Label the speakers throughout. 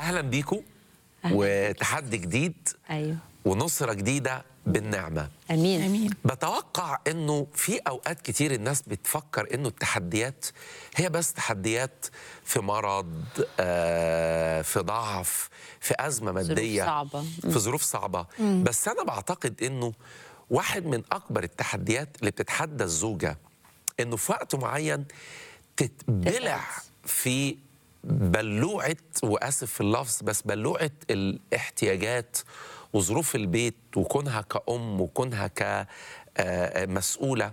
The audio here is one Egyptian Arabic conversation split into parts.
Speaker 1: اهلا بيكم وتحدي جديد
Speaker 2: ايوه
Speaker 1: ونصره جديده بالنعمه
Speaker 2: امين
Speaker 3: امين
Speaker 1: بتوقع انه في اوقات كتير الناس بتفكر انه التحديات هي بس تحديات في مرض آه، في ضعف في ازمه ماديه
Speaker 2: صعبة.
Speaker 1: في ظروف صعبه بس انا بعتقد انه واحد من اكبر التحديات اللي بتتحدى الزوجه انه في وقت معين تتبلع
Speaker 2: تتقل.
Speaker 1: في بلوعه واسف في اللفظ بس بلوعه الاحتياجات وظروف البيت وكونها كأم وكونها كمسؤولة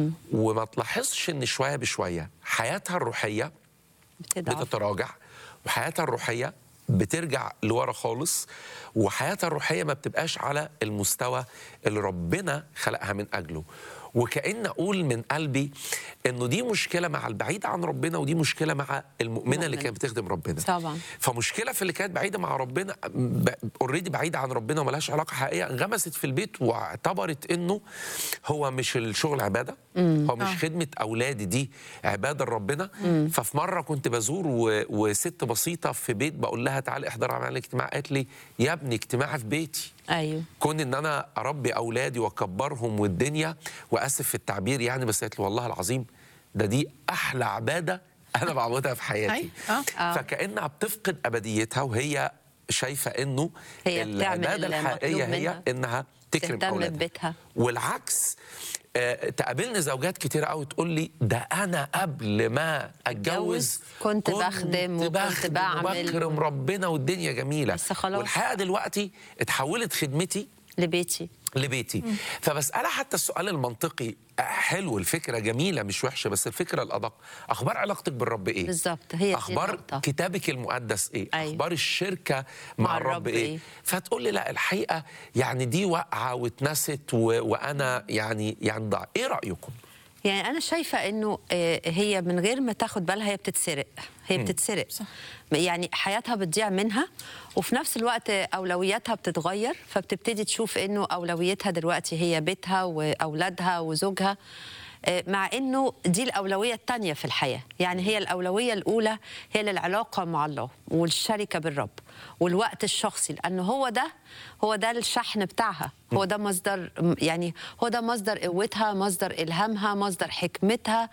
Speaker 1: وما تلاحظش ان شوية بشوية حياتها الروحية
Speaker 2: بتضعف
Speaker 1: بتتراجع وحياتها الروحية بترجع لورا خالص وحياتها الروحية ما بتبقاش على المستوى اللي ربنا خلقها من أجله وكأن أقول من قلبي إنه دي مشكلة مع البعيد عن ربنا ودي مشكلة مع المؤمنة اللي
Speaker 2: المؤمن.
Speaker 1: كانت بتخدم ربنا
Speaker 2: طبعا
Speaker 1: فمشكله في اللي كانت بعيده مع ربنا اوريدي بعيده عن ربنا وملهاش علاقه حقيقيه انغمست في البيت واعتبرت انه هو مش الشغل عباده هو مش
Speaker 3: آه.
Speaker 1: خدمه اولادي دي عباده لربنا ففي مره كنت بزور و... وست بسيطه في بيت بقول لها تعالي احضري معانا الاجتماع قالت لي يا ابني اجتماعي في بيتي
Speaker 2: ايوه
Speaker 1: كون ان انا اربي اولادي واكبرهم والدنيا واسف في التعبير يعني بس قالت لي والله العظيم ده دي احلى عباده انا بعبدها في حياتي
Speaker 3: أي، آه.
Speaker 2: آه.
Speaker 1: فكانها بتفقد ابديتها وهي شايفه انه
Speaker 2: هي بتعمل
Speaker 1: العباده
Speaker 2: المطلوب
Speaker 1: الحقيقيه هي
Speaker 2: منها.
Speaker 1: انها تكرم
Speaker 2: تهتم
Speaker 1: اولادها
Speaker 2: ببيتها.
Speaker 1: والعكس آه، تقابلني زوجات كتير قوي تقول لي ده انا قبل ما اتجوز
Speaker 2: كنت بخدم وكنت
Speaker 1: بخدم
Speaker 2: بعمل.
Speaker 1: وبكرم ربنا والدنيا جميله
Speaker 2: بس خلاص.
Speaker 1: والحقيقه دلوقتي اتحولت خدمتي
Speaker 2: لبيتي
Speaker 1: لبيتي فبسألها حتى السؤال المنطقي حلو الفكرة جميلة مش وحشة بس الفكرة الأدق أخبار علاقتك بالرب إيه؟
Speaker 2: بالظبط هي دي
Speaker 1: أخبار
Speaker 2: النقطة.
Speaker 1: كتابك المقدس إيه؟
Speaker 2: أيوة.
Speaker 1: أخبار الشركة مع,
Speaker 2: مع
Speaker 1: الرب,
Speaker 2: الرب
Speaker 1: إيه؟
Speaker 2: إيه؟
Speaker 1: فتقول لي لا الحقيقة يعني دي واقعة واتنست و... وأنا يعني يعني ضاع إيه رأيكم؟
Speaker 2: يعني انا شايفه انه آه، هي من غير ما تاخد بالها هي بتتسرق هي بتتسرق
Speaker 3: صح.
Speaker 2: يعني حياتها بتضيع منها وفي نفس الوقت اولوياتها بتتغير فبتبتدي تشوف انه اولويتها دلوقتي هي بيتها واولادها وزوجها آه، مع انه دي الاولويه الثانيه في الحياه يعني هي الاولويه الاولى هي للعلاقه مع الله والشركه بالرب والوقت الشخصي لانه هو ده هو ده الشحن بتاعها هو ده مصدر يعني هو ده مصدر قوتها مصدر الهامها مصدر حكمتها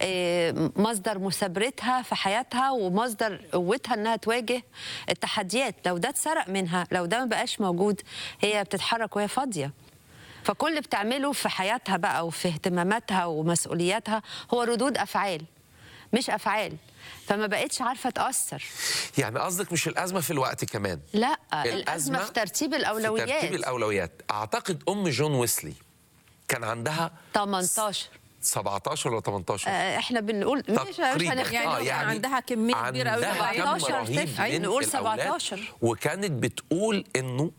Speaker 2: آه، مصدر مثابرتها في حياتها ومصدر قوتها انها تواجه التحديات لو ده اتسرق منها لو ده ما بقاش موجود هي بتتحرك وهي فاضيه فكل اللي بتعمله في حياتها بقى وفي اهتماماتها ومسؤولياتها هو ردود افعال مش افعال فما بقتش عارفه تاثر
Speaker 1: يعني قصدك مش الأزمة في الوقت كمان
Speaker 2: لا الازمه في ترتيب الاولويات
Speaker 1: في ترتيب الأولويات أعتقد أم جون ويسلي كان عندها
Speaker 2: 18
Speaker 1: 17 ولا 18
Speaker 2: آه، احنا بنقول مش مش
Speaker 1: تقريباً.
Speaker 2: هنختار
Speaker 3: يعني
Speaker 1: آه،
Speaker 3: لو كان عندها كمية كبيرة أوي
Speaker 1: عندها كم
Speaker 2: 17
Speaker 1: رهيب
Speaker 2: طفل.
Speaker 1: من
Speaker 2: نقول
Speaker 1: الأولاد.
Speaker 2: 17.
Speaker 1: وكانت بتقول انه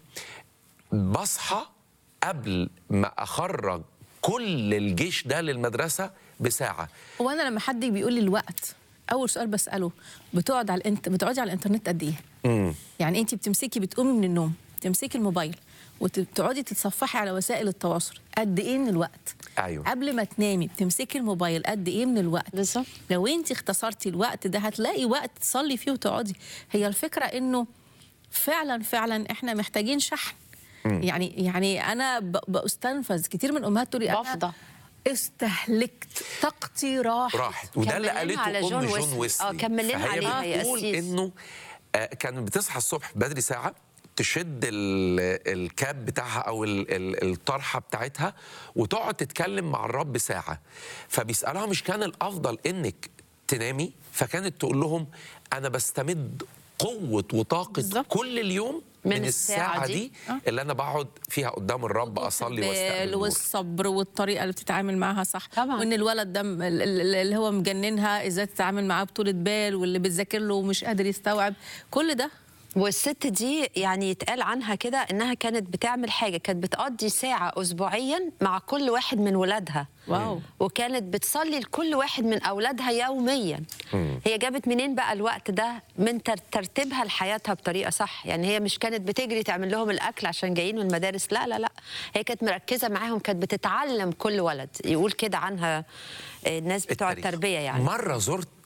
Speaker 1: بصحى قبل ما اخرج كل الجيش ده للمدرسه بساعه
Speaker 3: هو انا لما حد بيقول لي الوقت اول سؤال بساله بتقعد على الانت بتقعدي على الانترنت قد ايه
Speaker 1: امم
Speaker 3: يعني انت بتمسكي بتقومي من النوم تمسكي الموبايل وتقعدي تتصفحي على وسائل التواصل قد ايه من الوقت
Speaker 1: ايوه
Speaker 3: قبل ما تنامي بتمسكي الموبايل قد ايه من الوقت
Speaker 2: بالظبط
Speaker 3: لو انت اختصرتي الوقت ده هتلاقي وقت تصلي فيه وتقعدي هي الفكره انه فعلا فعلا احنا محتاجين شحن يعني يعني انا ب- باستنفذ كتير من امهات تقولي انا
Speaker 2: بفضى.
Speaker 3: استهلكت طاقتي راحت
Speaker 1: راحت وده اللي
Speaker 2: كمل لنا
Speaker 1: قالته
Speaker 2: على
Speaker 1: ام
Speaker 2: جون
Speaker 1: جون
Speaker 2: ويسلي.
Speaker 1: ويسلي
Speaker 2: آه، كمل لنا
Speaker 1: فهي
Speaker 2: عليها يا
Speaker 1: بتقول
Speaker 2: أسيس.
Speaker 1: انه آه، كانت بتصحى الصبح بدري ساعه تشد ال- الكاب بتاعها او ال- ال- الطرحه بتاعتها وتقعد تتكلم مع الرب ساعه فبيسالها مش كان الافضل انك تنامي فكانت تقول لهم انا بستمد قوه وطاقه
Speaker 3: بالظبط.
Speaker 1: كل اليوم
Speaker 2: من
Speaker 1: من,
Speaker 2: الساعة
Speaker 1: الساعه
Speaker 2: دي.
Speaker 1: دي اللي انا بقعد فيها قدام الرب اصلي
Speaker 3: البال
Speaker 1: واستقبل النور.
Speaker 3: والصبر والطريقه اللي بتتعامل معاها صح
Speaker 2: طبعاً.
Speaker 3: وان الولد ده م- ال- ال- اللي هو مجننها ازاي تتعامل معاه بطولة بال واللي بتذاكر له ومش قادر يستوعب كل ده
Speaker 2: والست دي يعني يتقال عنها كده انها كانت بتعمل حاجه كانت بتقضي ساعه اسبوعيا مع كل واحد من ولادها
Speaker 3: واو.
Speaker 2: وكانت بتصلي لكل واحد من اولادها يوميا هي جابت منين بقى الوقت ده من تر- ترتيبها لحياتها بطريقه صح يعني هي مش كانت بتجري تعمل لهم الاكل عشان جايين من المدارس لا لا لا هي كانت مركزه معاهم كانت بتتعلم كل ولد يقول كده عنها آه، الناس بتوع
Speaker 1: التاريخ.
Speaker 2: التربيه يعني
Speaker 1: مره زرت